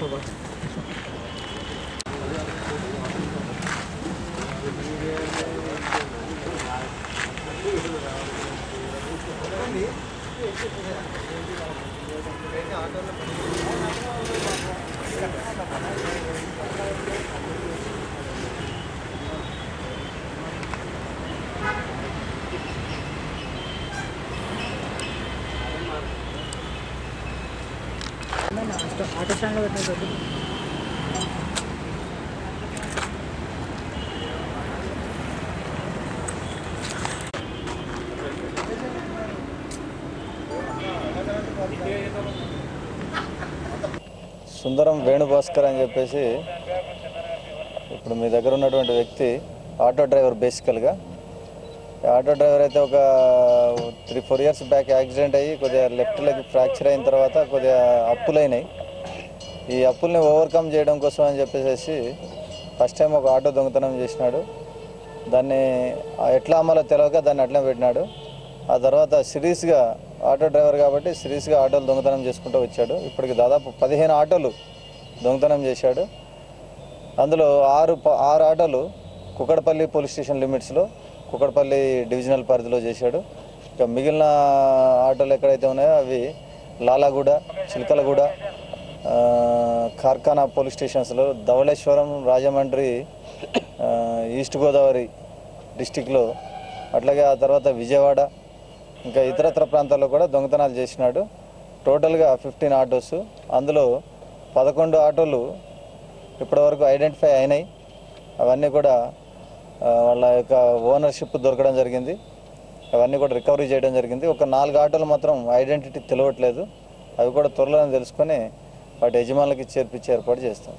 Auto స్టాండ్లో పెట్టిన సుందరం వేణుభాస్కర్ అని చెప్పేసి ఇప్పుడు మీ దగ్గర ఉన్నటువంటి వ్యక్తి ఆటో డ్రైవర్ బేసికల్గా ఈ ఆటో డ్రైవర్ అయితే ఒక three four years back accident అయ్యి కొద్దిగా లెఫ్ట్ లెగ్ ఫ్రాక్చర్ అయిన తర్వాత కొద్దిగా అప్పులైనాయి ఈ అప్పుల్ని ఓవర్కమ్ చేయడం కోసం అని చెప్పేసి ఫస్ట్ టైం ఒక ఆటో దొంగతనం చేసినాడు దాన్ని ఆ ఎట్లా అమ్మాలో తెలియక దాన్ని అట్లా పెట్టినాడు ఆ తర్వాత సిరీస్గా ఆటో డ్రైవర్ కాబట్టి సిరీస్గా ఆటోలు దొంగతనం చేసుకుంటూ వచ్చాడు ఇప్పటికి దాదాపు పదిహేను ఆటోలు దొంగతనం చేశాడు అందులో ఆరు ప- ఆరు ఆటోలు కుకడపల్లి పోలీస్ స్టేషన్ లిమిట్స్లో కుకడపల్లి డివిజనల్ పరిధిలో చేశాడు ఇక మిగిలిన ఆటోలు ఎక్కడైతే ఉన్నాయో అవి లాలాగూడ చిలకలగూడ ఆ, కార్ఖానా పోలీస్ స్టేషన్స్లో ధవళేశ్వరం రాజమండ్రి ఆ, ఈస్ట్ గోదావరి డిస్టిక్లో అట్లాగే ఆ తర్వాత విజయవాడ ఇంకా ఇతరత్ర ప్రాంతాల్లో కూడా దొంగతనాలు చేసినాడు టోటల్గా ఫిఫ్టీన్ ఆటోస్ అందులో పదకొండు ఆటోలు ఇప్పటివరకు ఐడెంటిఫై అయినాయి అవన్నీ కూడా ఆ, వాళ్ళ యొక్క ఓనర్షిప్ దొరకడం జరిగింది అవన్నీ కూడా రికవరీ చేయడం జరిగింది ఒక నాలుగు ఆటోలు మాత్రం ఐడెంటిటీ తెలియట్లేదు అవి కూడా త్వరలోనే తెలుసుకొని వాటి యజమానులకి చేర్పించే ఏర్పాటు చేస్తాం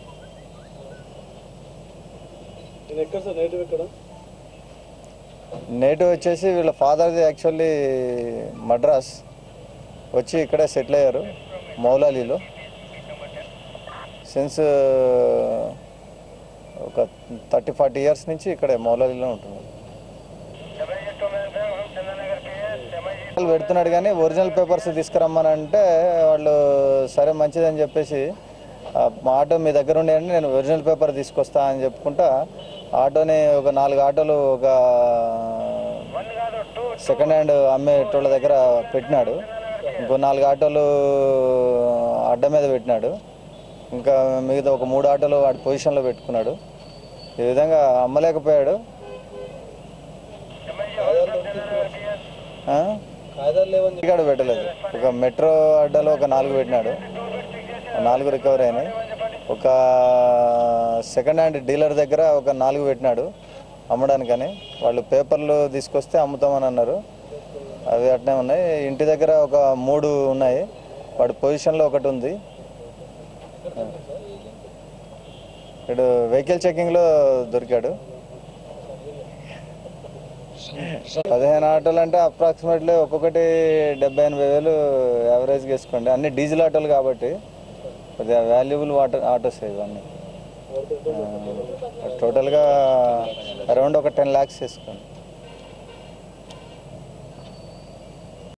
నేటివ్ వచ్చేసి వీళ్ళ ఫాదర్ది యాక్చువల్లీ మద్రాస్ వచ్చి ఇక్కడే సెటిల్ అయ్యారు మౌలాలీలో సిన్స్ ఒక థర్టీ ఫార్టీ ఇయర్స్ నుంచి ఇక్కడే మౌలాలీలో ఉంటున్నారు వాళ్ళు పెడుతున్నాడు కానీ ఒరిజినల్ పేపర్స్ తీసుకురమ్మని అంటే వాళ్ళు సరే మంచిదని చెప్పేసి ఆ, మా ఆటో మీ దగ్గర ఉండేయండి నేను ఒరిజినల్ పేపర్ తీసుకొస్తా అని చెప్పుకుంటా ఆటోని ఒక నాలుగు ఆటోలు ఒక సెకండ్ హ్యాండ్ అమ్మేటోళ్ళ దగ్గర పెట్టినాడు ఇంకో నాలుగు ఆటోలు అడ్డ మీద పెట్టినాడు ఇంకా మిగతా ఒక మూడు ఆటోలు వాడి పొజిషన్లో పెట్టుకున్నాడు ఈ విధంగా అమ్మలేకపోయాడు ఆ? ఇక్కడ పెట్టలేదు ఒక మెట్రో అడ్డలో ఒక నాలుగు పెట్టినాడు ఆ నాలుగు రికవర్ అయినాయి ఒక సెకండ్ హ్యాండ్ డీలర్ దగ్గర ఒక నాలుగు పెట్టినాడు అమ్మడానికని వాళ్ళు పేపర్లు తీసుకొస్తే అమ్ముతామని అన్నారు అవి అట్నే ఉన్నాయి ఇంటి దగ్గర ఒక మూడు ఉన్నాయి వాడి పొజిషన్లో ఒకటి ఉంది ఇటు వెహికల్ చెకింగ్లో దొరికాడు పదిహేను ఆటోలు అంటే అప్రాక్సిమేట్లీ ఒక్కొక్కటి డెబ్బై ఎనభై వేలు యావరేజ్గా వేసుకోండి అన్ని డీజిల్ ఆటోలు కాబట్టి కొద్దిగా వాల్యుబుల్ వాటర్ ఆటోస్ ఇవన్నీ టోటల్గా అరౌండ్ ఒక టెన్ ల్యాక్స్ వేసుకోండి